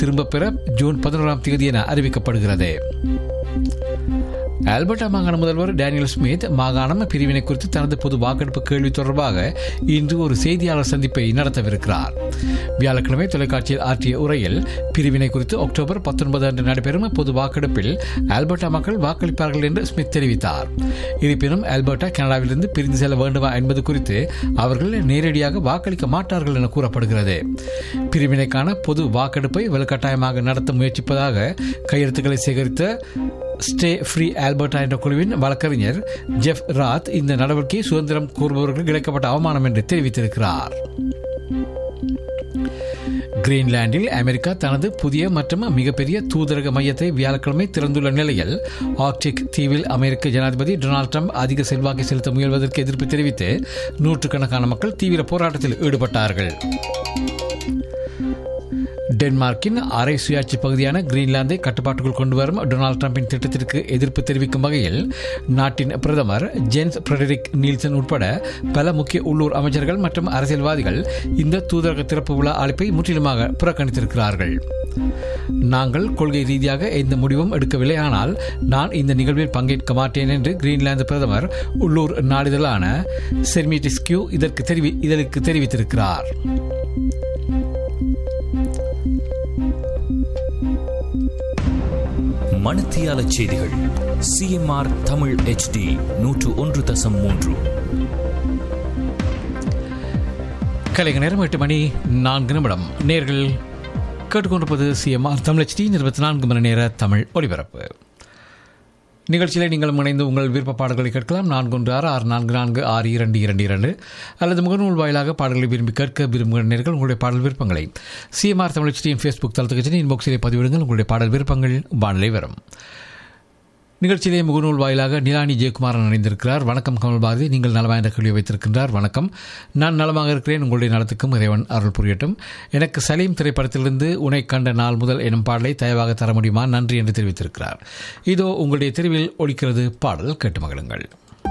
திரும்பப் பெற ஜூன் பதினோராம் தேதி என அறிவிக்கப்படுகிறது ஆல்பர்டா மாகாண முதல்வர் டேனியல் ஸ்மித் மாகாணம் பிரிவினை குறித்து தனது பொது வாக்கெடுப்பு கேள்வி தொடர்பாக இன்று ஒரு செய்தியாளர் சந்திப்பை நடத்தவிருக்கிறார் வியாழக்கிழமை தொலைக்காட்சியில் ஆற்றிய உரையில் பிரிவினை குறித்து அக்டோபர் பத்தொன்பது அன்று நடைபெறும் பொது வாக்கெடுப்பில் ஆல்பர்டா மக்கள் வாக்களிப்பார்கள் என்று ஸ்மித் தெரிவித்தார் இருப்பினும் ஆல்பர்டா கனடாவிலிருந்து பிரிந்து செல்ல வேண்டுமா என்பது குறித்து அவர்கள் நேரடியாக வாக்களிக்க மாட்டார்கள் என கூறப்படுகிறது பிரிவினைக்கான பொது வாக்கெடுப்பை வலுக்கட்டாயமாக நடத்த முயற்சிப்பதாக கையெழுத்துக்களை சேகரித்த ஸ்டே ஃப்ரீ ஆல்பர்டா என்ற குழுவின் வழக்கறிஞர் ஜெஃப் ராத் இந்த நடவடிக்கை சுதந்திரம் கோருபவர்களுக்கு இழைக்கப்பட்ட அவமானம் என்று தெரிவித்திருக்கிறார் கிரீன்லாண்டில் அமெரிக்கா தனது புதிய மற்றும் மிகப்பெரிய தூதரக மையத்தை வியாழக்கிழமை திறந்துள்ள நிலையில் ஆர்டிக் தீவில் அமெரிக்க ஜனாதிபதி டொனால்டு ட்ரம்ப் அதிக செல்வாக்கை செலுத்த முயல்வதற்கு எதிர்ப்பு தெரிவித்து நூற்றுக்கணக்கான மக்கள் தீவிர போராட்டத்தில் ஈடுபட்டார்கள் டென்மார்க்கின் அரை சுயாட்சி பகுதியான கிரீன்லாந்தை கட்டுப்பாட்டுக்குள் கொண்டு வரும் டொனால்டு டிரம்பின் திட்டத்திற்கு எதிர்ப்பு தெரிவிக்கும் வகையில் நாட்டின் பிரதமர் ஜென்ஸ் ஃபிரெடரிக் நீல்சன் உட்பட பல முக்கிய உள்ளூர் அமைச்சர்கள் மற்றும் அரசியல்வாதிகள் இந்த தூதரக திறப்பு விழா அழைப்பை முற்றிலுமாக புறக்கணித்திருக்கிறார்கள் நாங்கள் கொள்கை ரீதியாக எந்த முடிவும் எடுக்கவில்லை ஆனால் நான் இந்த நிகழ்வில் பங்கேற்க மாட்டேன் என்று கிரீன்லாந்து பிரதமர் உள்ளூர் நாளிதழான செர்மிடிஸ்கியூ இதற்கு தெரிவி இதற்கு தெரிவித்திருக்கிறார் மணத்தியால செய்திகள் சிஎம்ஆர் தமிழ் ஹெச்டி நூற்று ஒன்று தசம் மூன்று கலைக நேரம் எட்டு மணி நான்கு நிமிடம் நேர்கள் கேட்டுக்கொண்டிருப்பது சிஎம்ஆர் தமிழ் ஹெச்டி இருபத்தி நான்கு மணி நேர தமிழ் ஒலிபரப்பு நிகழ்ச்சியிலே நீங்கள் இணைந்து உங்கள் விருப்ப பாடல்களை கேட்கலாம் நான்கு ஒன்று ஆறு ஆறு நான்கு நான்கு ஆறு இரண்டு இரண்டு இரண்டு அல்லது முகநூல் வாயிலாக பாடல்களை விரும்பி கேட்க விரும்புகிற நேர்கள் உங்களுடைய பாடல் விருப்பங்களை சிஎம்ஆர் தமிழ் ஹெச்டியின் ஃபேஸ்புக் தளத்துக்கு இன்பாக்ஸிலே பதிவிடுங்கள் உங்களுடைய பாடல் விருப்பங்கள் வானிலை வரும் நிகழ்ச்சியிலே முகநூல் வாயிலாக நிலானி ஜெயக்குமாரன் இணைந்திருக்கிறார் வணக்கம் கமல் பாரதி நீங்கள் நலமாக என்ற கேள்வி வைத்திருக்கின்றார் வணக்கம் நான் நலமாக இருக்கிறேன் உங்களுடைய நலத்துக்கும் இறைவன் அருள் புரியட்டும் எனக்கு சலீம் திரைப்படத்திலிருந்து உனை கண்ட நாள் முதல் எனும் பாடலை தயவாக தர முடியுமா நன்றி என்று தெரிவித்திருக்கிறார் இதோ உங்களுடைய தெருவில் ஒழிக்கிறது பாடல் கேட்டு மகிழுங்கள்